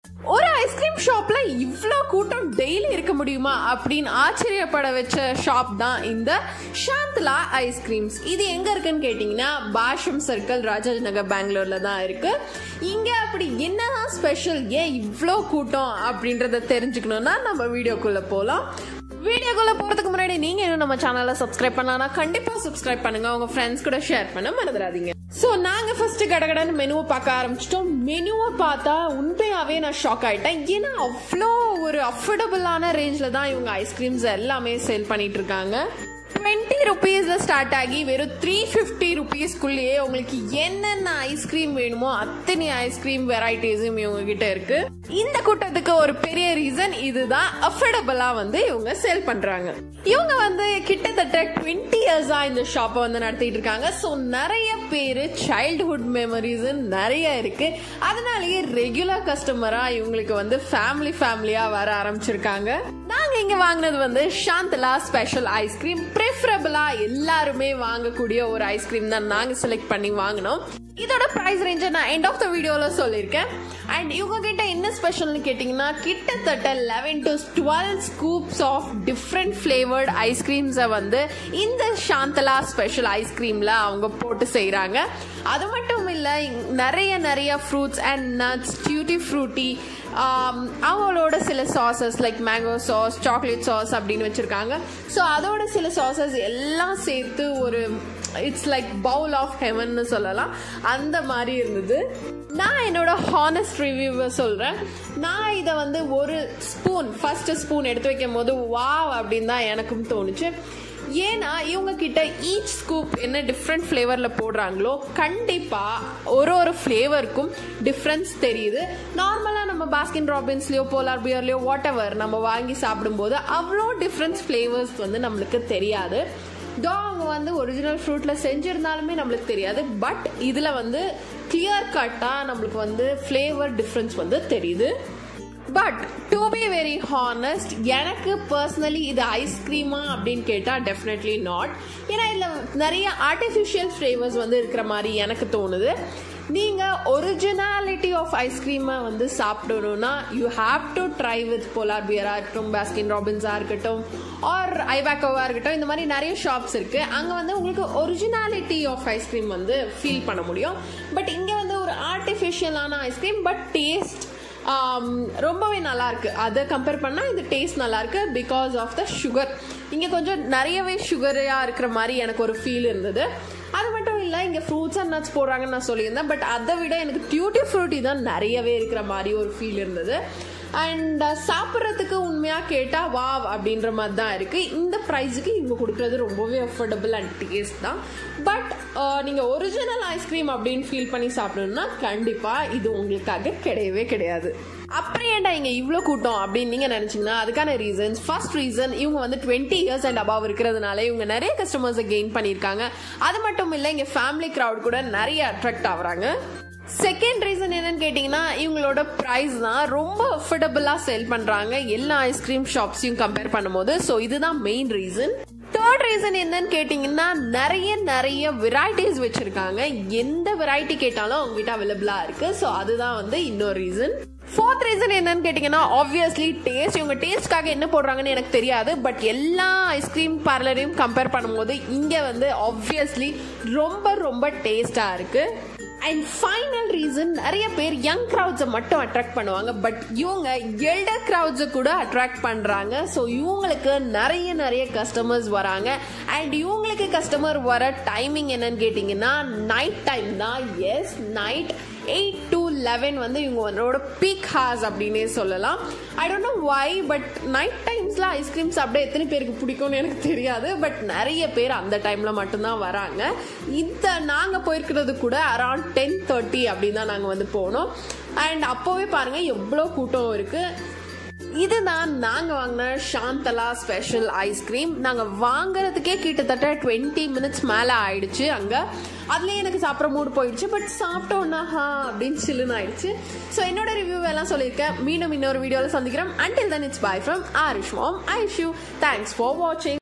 ஒரு ஐஸ்கிரீம் ஷாப்ல இவ்வளோ கூட்டம் டெய்லி இருக்க முடியுமா அப்படின்னு ஆச்சரியப்பட வச்ச ஷாப் தான் இந்த சாந்தலா ஐஸ்கிரீம்ஸ் இது எங்க இருக்குன்னு கேட்டிங்கன்னா பாஷம் சர்க்கிள் ராஜாஜ் நகர் பெங்களூர்ல தான் இருக்கு இங்க அப்படி என்னதான் ஸ்பெஷல் ஏன் இவ்வளோ கூட்டம் அப்படின்றத தெரிஞ்சுக்கணும்னா நம்ம வீடியோக்குள்ள போகலாம் வீடியோக்குள்ள போறதுக்கு முன்னாடி நீங்க இன்னும் நம்ம சேனலை சப்ஸ்கிரைப் பண்ணலாம் கண்டிப்பா சப்ஸ்கிரைப் பண்ணுங்க உங்க ஃப்ரெண்ட்ஸ் கூட ஷேர் பண்ண மறந்துடாதீங்க ஸோ நாங்க ஃபர்ஸ்ட் கடகடன்னு மெனுவை பார்க்க ஆரம்பிச்சிட்டோம் மெனுவை பார்த்தா உண்மையாவே நான் ஷாக் ஆயிட்டேன் ஏன்னா அவ்வளோ ஒரு அஃபோர்டபுளான ரேஞ்சில் தான் இவங்க ஐஸ்கிரீம்ஸ் எல்லாமே சேல் பண்ணிட்டு இருக்காங்க டுவெண்ட்டி ருபீஸ்ல ஸ்டார்ட் ஆகி வெறும் த்ரீ ஃபிஃப்டி ருபீஸ்க்குள்ளேயே உங்களுக்கு என்னென்ன ஐஸ்கிரீம் வேணுமோ அத்தனை ஐஸ்கிரீம் வெரைட்டிஸும் இவங்க கிட்ட இருக்கு இந்த கூட்டத்துக்கு ஒரு பெரிய ரீசன் இதுதான் அஃபோர்டபுளா வந்து இவங்க சேல் பண்றாங்க இவங்க வந்து கிட்டத்தட்ட டுவெண்ட்டி இயர்ஸா இந்த ஷாப்பை வந்து நடத்திட்டு இருக்காங்க ஸோ நிறைய பேர் சைல்ட்ஹுட் மெமரிஸ் நிறைய இருக்கு அதனாலேயே ரெகுலர் கஸ்டமரா இவங்களுக்கு வந்து ஃபேமிலி ஃபேமிலியா வர ஆரம்பிச்சிருக்காங்க நாங்க இங்க வாங்கினது வந்து சாந்தலா ஸ்பெஷல் ஐஸ்கிரீம் ப்ரிஃபரபிளா எல்லாருமே வாங்கக்கூடிய ஒரு ஐஸ்கிரீம் தான் நாங்க செலக்ட் பண்ணி வாங்கினோம் இதோட பிரைஸ் ரேஞ்சை நான் எண்ட் ஆஃப் த வீடியோல சொல்லியிருக்கேன் அண்ட் இவங்க கிட்ட என்ன ஸ்பெஷல்னு கேட்டிங்கன்னா கிட்டத்தட்ட eleven to twelve scoops of different flavoured ஐஸ்கிரீம்ஸை வந்து இந்த சாந்தலா ஸ்பெஷல் ஐஸ்கிரீமில் அவங்க போட்டு செய்கிறாங்க அது மட்டும் இல்லை நிறைய நிறைய fruits and nuts tutti frutti அவங்களோட சில sauces like mango sauce chocolate sauce அப்படின்னு வச்சுருக்காங்க ஸோ அதோட சில சாசஸ் எல்லாம் சேர்த்து ஒரு இட்ஸ் லைக் பவுல் ஆஃப் ஹெவன்னு சொல்லலாம் அந்த மாதிரி இருந்தது நான் என்னோட ஹானஸ்ட் ரிவ்யூவை சொல்கிறேன் நான் இதை வந்து ஒரு ஸ்பூன் ஃபர்ஸ்ட் ஸ்பூன் எடுத்து வைக்கும் போது வாவ் அப்படின்னு தான் எனக்கும் தோணுச்சு ஏன்னா இவங்க கிட்ட ஈச் ஸ்கூப் என்ன டிஃப்ரெண்ட் ஃப்ளேவரில் போடுறாங்களோ கண்டிப்பாக ஒரு ஒரு ஃப்ளேவருக்கும் டிஃப்ரென்ஸ் தெரியுது நார்மலாக நம்ம பாஸ்கின் ராபின்ஸ்லையோ போலார் பியர்லையோ வாட் எவர் நம்ம வாங்கி சாப்பிடும்போது அவ்வளோ டிஃப்ரெண்ட்ஸ் ஃப்ளேவர்ஸ் வந்து நம்மளுக்கு தெரியாது தோ அவங்க வந்து ஒரிஜினல் ஃப்ரூட்டில் செஞ்சிருந்தாலுமே நம்மளுக்கு தெரியாது பட் இதில் வந்து கிளியர் கட்டாக நம்மளுக்கு வந்து ஃப்ளேவர் டிஃப்ரென்ஸ் வந்து தெரியுது but to be very honest எனக்கு பர்சனலி இது ஐஸ்கிரீமா அப்படின்னு கேட்டால் டெஃபினெட்லி நாட் ஏன்னா இதில் நிறைய ஆர்டிஃபிஷியல் ஃப்ளேவர்ஸ் வந்து இருக்கிற மாதிரி எனக்கு தோணுது நீங்கள் ஒரிஜினாலிட்டி ஆஃப் ஐஸ்கிரீமை வந்து சாப்பிடணும்னா you have to try with Polar பியராக இருக்கட்டும் பாஸ்கின் ராபின்ஸாக இருக்கட்டும் ஆர் ஐபேக்கோவாக இருக்கட்டும் இந்த மாதிரி நிறைய ஷாப்ஸ் இருக்குது அங்கே வந்து உங்களுக்கு ஒரிஜினாலிட்டி ஆஃப் ஐஸ்கிரீம் வந்து ஃபீல் பண்ண முடியும் பட் இங்கே வந்து ஒரு ஆர்டிஃபிஷியலான ஐஸ்கிரீம் பட் டேஸ்ட் ரொம்பவே நல்லா இருக்கு அதை கம்பேர் பண்ணால் இது டேஸ்ட் நல்லா இருக்கு பிகாஸ் ஆஃப் த சுகர் இங்கே கொஞ்சம் நிறையவே சுகராக இருக்கிற மாதிரி எனக்கு ஒரு ஃபீல் இருந்தது அது மட்டும் இல்லை இங்கே ஃப்ரூட்ஸ் அண்ட் நட்ஸ் போடுறாங்கன்னு நான் சொல்லியிருந்தேன் பட் அதை விட எனக்கு டியூட்டி ஃப்ரூட்டி தான் நிறையவே இருக்கிற மாதிரி ஒரு ஃபீல் இருந்தது அண்ட் சாப்பிட்றதுக்கு உண்மையாக கேட்டால் வாவ் அப்படின்ற மாதிரி தான் இருக்குது இந்த ப்ரைஸுக்கு இவங்க கொடுக்குறது ரொம்பவே அஃபோர்டபுள் அண்ட் டேஸ்ட் தான் பட் நீங்கள் ஒரிஜினல் ஐஸ்கிரீம் அப்படின்னு ஃபீல் பண்ணி சாப்பிடணும்னா கண்டிப்பாக இது உங்களுக்காக கிடையவே கிடையாது அப்புறம் ஏன்டா இங்கே இவ்வளோ கூட்டம் அப்படின்னு நீங்கள் நினச்சிங்கன்னா அதுக்கான ரீசன்ஸ் ஃபர்ஸ்ட் ரீசன் இவங்க வந்து டுவெண்ட்டி இயர்ஸ் அண்ட் அபவ் இருக்கிறதுனால இவங்க நிறைய கஸ்டமர்ஸை கெயின் பண்ணியிருக்காங்க அது மட்டும் இல்லை இங்கே ஃபேமிலி க்ரௌட் கூட நிறைய அட்ராக்ட் ஆகுறாங்க செகண்ட் ரீசன் என்னன்னு கேட்டிங்கன்னா இவங்களோட ப்ரைஸ் தான் ரொம்ப அஃபோர்டபுளாக சேல் பண்ணுறாங்க எல்லா ஐஸ்கிரீம் ஷாப்ஸையும் கம்பேர் பண்ணும்போது ஸோ இதுதான் மெயின் ரீசன் தேர்ட் ரீசன் என்னன்னு கேட்டிங்கன்னா நிறைய நிறைய வெரைட்டிஸ் வச்சுருக்காங்க எந்த வெரைட்டி கேட்டாலும் அவங்ககிட்ட அவைலபிளாக இருக்குது ஸோ அதுதான் வந்து இன்னொரு ரீசன் ஃபோர்த் ரீசன் என்னன்னு கேட்டிங்கன்னா ஆப்வியஸ்லி டேஸ்ட் இவங்க டேஸ்ட்காக என்ன போடுறாங்கன்னு எனக்கு தெரியாது பட் எல்லா ஐஸ்கிரீம் பார்லரையும் கம்பேர் பண்ணும்போது இங்கே வந்து ஆப்வியஸ்லி ரொம்ப ரொம்ப டேஸ்டாக இருக்குது அண்ட் ஃபைனல் ரீசன் நிறைய பேர் யங் க்ரௌட்ஸை மட்டும் அட்ராக்ட் பண்ணுவாங்க பட் இவங்க எல்டர் க்ரௌட்ஸை கூட அட்ராக்ட் பண்ணுறாங்க ஸோ இவங்களுக்கு நிறைய நிறைய கஸ்டமர்ஸ் வராங்க அண்ட் இவங்களுக்கு கஸ்டமர் வர டைமிங் என்னன்னு கேட்டிங்கன்னா நைட் டைம் தான் yes night eight to eleven வந்து இவங்களோட பீக் ஹார்ஸ் அப்படின்னே சொல்லலாம் I don't know why but night டைம்ஸில் ஐஸ்கிரீம் சாப்பிட எத்தனை பேருக்கு பிடிக்கும்னு எனக்கு தெரியாது பட் நிறைய பேர் அந்த டைமில் மட்டும்தான் வராங்க இந்த நாங்கள் போயிருக்கிறது கூட அரௌண்ட் டென் தேர்ட்டி அப்படின்னு தான் நாங்கள் வந்து போனோம் அண்ட் அப்போவே பாருங்கள் எவ்வளோ கூட்டம் இருக்குது இதுதான் நாங்கள் வாங்கின சாந்தலா ஸ்பெஷல் ஐஸ்கிரீம் நாங்கள் வாங்குறதுக்கே கிட்டத்தட்ட டுவெண்ட்டி மினிட்ஸ் மேலே ஆயிடுச்சு அங்கே அதுலேயே எனக்கு சாப்பிட்ற மூடு போயிடுச்சு பட் சாப்பிட்டோன்னா ஹா அப்படின்னு சில்லுன்னு ஆயிடுச்சு ஸோ என்னோட ரிவ்யூ எல்லாம் சொல்லியிருக்கேன் மீண்டும் இன்னொரு வீடியோவில் சந்திக்கிறோம் until then it's bye from Aarish mom I you thanks for வாட்சிங்